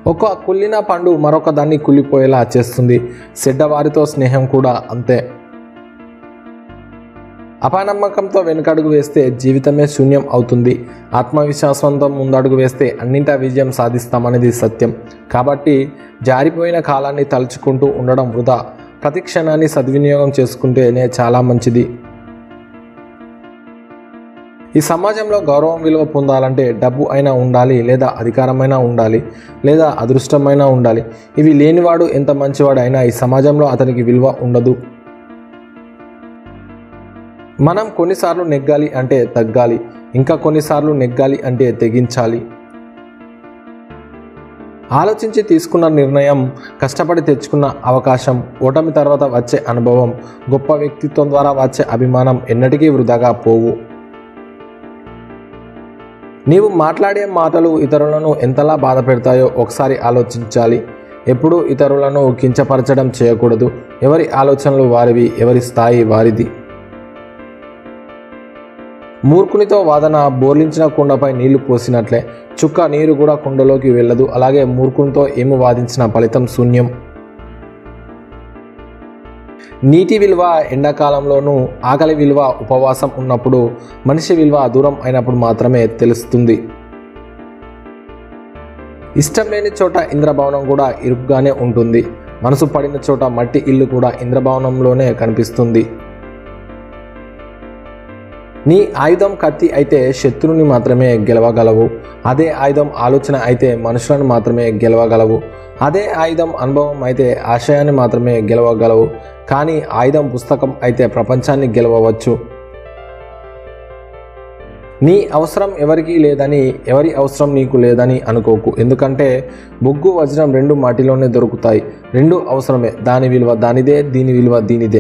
ఒక కుళ్ళిన పండు మరొక దాన్ని కుళ్ళిపోయేలా చేస్తుంది చెడ్డవారితో స్నేహం కూడా అంతే అపనమ్మకంతో వెనుకడుగు వేస్తే జీవితమే శూన్యం అవుతుంది ఆత్మవిశ్వాసంతో ముందడుగు వేస్తే అన్నింటా విజయం సాధిస్తామనేది సత్యం కాబట్టి జారిపోయిన కాలాన్ని తలుచుకుంటూ ఉండడం వృధా ప్రతి క్షణాన్ని సద్వినియోగం చేసుకుంటేనే చాలా మంచిది ఈ సమాజంలో గౌరవం విలువ పొందాలంటే డబ్బు అయినా ఉండాలి లేదా అధికారమైనా ఉండాలి లేదా అదృష్టమైనా ఉండాలి ఇవి లేనివాడు ఎంత మంచివాడు అయినా ఈ సమాజంలో అతనికి విలువ ఉండదు మనం కొన్నిసార్లు నెగ్గాలి అంటే తగ్గాలి ఇంకా కొన్నిసార్లు నెగ్గాలి అంటే తెగించాలి ఆలోచించి తీసుకున్న నిర్ణయం కష్టపడి తెచ్చుకున్న అవకాశం ఓటమి తర్వాత వచ్చే అనుభవం గొప్ప వ్యక్తిత్వం ద్వారా వచ్చే అభిమానం ఎన్నటికీ వృధాగా పోవు నీవు మాట్లాడే మాటలు ఇతరులను ఎంతలా బాధ పెడతాయో ఒకసారి ఆలోచించాలి ఎప్పుడూ ఇతరులను కించపరచడం చేయకూడదు ఎవరి ఆలోచనలు వారివి ఎవరి స్థాయి వారిది మూర్ఖునితో వాదన బోర్లించిన కుండపై నీళ్లు పోసినట్లే చుక్క నీరు కూడా కుండలోకి వెళ్ళదు అలాగే మూర్ఖునితో ఏమి వాదించిన ఫలితం శూన్యం నీటి విలువ ఎండాకాలంలోనూ ఆకలి విలువ ఉపవాసం ఉన్నప్పుడు మనిషి విలువ దూరం అయినప్పుడు మాత్రమే తెలుస్తుంది ఇష్టం లేని చోట ఇంద్రభవనం కూడా ఇరుగ్గానే ఉంటుంది మనసు పడిన చోట మట్టి ఇల్లు కూడా ఇంద్రభవనంలోనే కనిపిస్తుంది నీ ఆయుధం కత్తి అయితే శత్రువుని మాత్రమే గెలవగలవు అదే ఆయుధం ఆలోచన అయితే మనుషులను మాత్రమే గెలవగలవు అదే ఆయుధం అనుభవం అయితే ఆశయాన్ని మాత్రమే గెలవగలవు కానీ ఆయుధం పుస్తకం అయితే ప్రపంచాన్ని గెలవవచ్చు నీ అవసరం ఎవరికీ లేదని ఎవరి అవసరం నీకు లేదని అనుకోకు ఎందుకంటే బొగ్గు వజ్రం రెండు మాటిలోనే దొరుకుతాయి రెండు అవసరమే దాని విలువ దానిదే దీని విలువ దీనిదే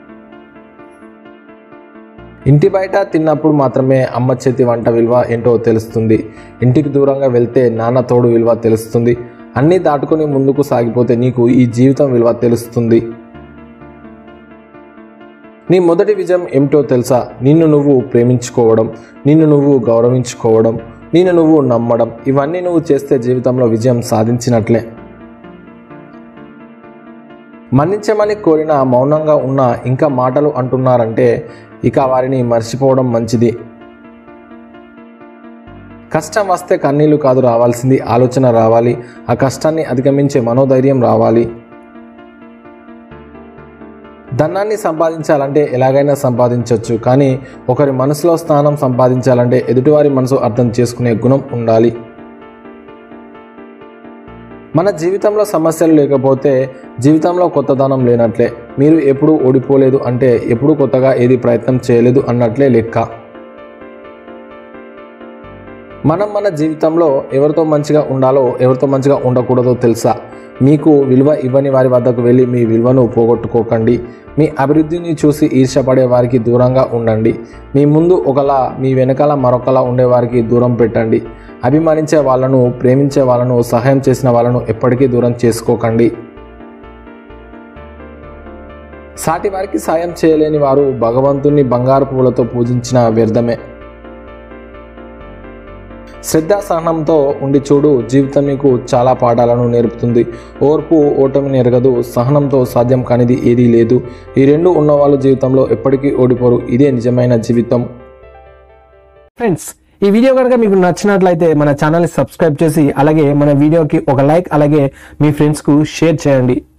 ఇంటి బయట తిన్నప్పుడు మాత్రమే అమ్మ చేతి వంట విలువ ఏంటో తెలుస్తుంది ఇంటికి దూరంగా వెళ్తే నాన్న తోడు విలువ తెలుస్తుంది అన్నీ దాటుకొని ముందుకు సాగిపోతే నీకు ఈ జీవితం విలువ తెలుస్తుంది నీ మొదటి విజయం ఏమిటో తెలుసా నిన్ను నువ్వు ప్రేమించుకోవడం నిన్ను నువ్వు గౌరవించుకోవడం నిన్ను నువ్వు నమ్మడం ఇవన్నీ నువ్వు చేస్తే జీవితంలో విజయం సాధించినట్లే మన్నించమని కోరిన మౌనంగా ఉన్న ఇంకా మాటలు అంటున్నారంటే ఇక వారిని మర్చిపోవడం మంచిది కష్టం వస్తే కన్నీళ్లు కాదు రావాల్సింది ఆలోచన రావాలి ఆ కష్టాన్ని అధిగమించే మనోధైర్యం రావాలి ధనాన్ని సంపాదించాలంటే ఎలాగైనా సంపాదించవచ్చు కానీ ఒకరి మనసులో స్థానం సంపాదించాలంటే ఎదుటివారి మనసు అర్థం చేసుకునే గుణం ఉండాలి మన జీవితంలో సమస్యలు లేకపోతే జీవితంలో కొత్తదనం లేనట్లే మీరు ఎప్పుడూ ఓడిపోలేదు అంటే ఎప్పుడూ కొత్తగా ఏది ప్రయత్నం చేయలేదు అన్నట్లే లెక్క మనం మన జీవితంలో ఎవరితో మంచిగా ఉండాలో ఎవరితో మంచిగా ఉండకూడదో తెలుసా మీకు విలువ ఇవ్వని వారి వద్దకు వెళ్ళి మీ విలువను పోగొట్టుకోకండి మీ అభివృద్ధిని చూసి ఈర్షపడే వారికి దూరంగా ఉండండి మీ ముందు ఒకలా మీ వెనకాల మరొకలా ఉండే వారికి దూరం పెట్టండి అభిమానించే వాళ్ళను ప్రేమించే వాళ్ళను సహాయం చేసిన వాళ్ళను ఎప్పటికీ దూరం చేసుకోకండి సాటి వారికి సాయం చేయలేని వారు భగవంతుణ్ణి బంగారు పువ్వులతో పూజించిన వ్యర్థమే శ్రద్ధ సహనంతో ఉండి చూడు జీవితం నీకు చాలా పాఠాలను నేర్పుతుంది ఓర్పు ఓటమిని ఎరగదు సహనంతో సాధ్యం కానిది ఏదీ లేదు ఈ రెండు ఉన్నవాళ్ళు జీవితంలో ఎప్పటికీ ఓడిపోరు ఇదే నిజమైన జీవితం ఫ్రెండ్స్ ఈ వీడియో కనుక మీకు నచ్చినట్లయితే మన ఛానల్ని సబ్స్క్రైబ్ చేసి అలాగే మన వీడియోకి ఒక లైక్ అలాగే మీ ఫ్రెండ్స్కు షేర్ చేయండి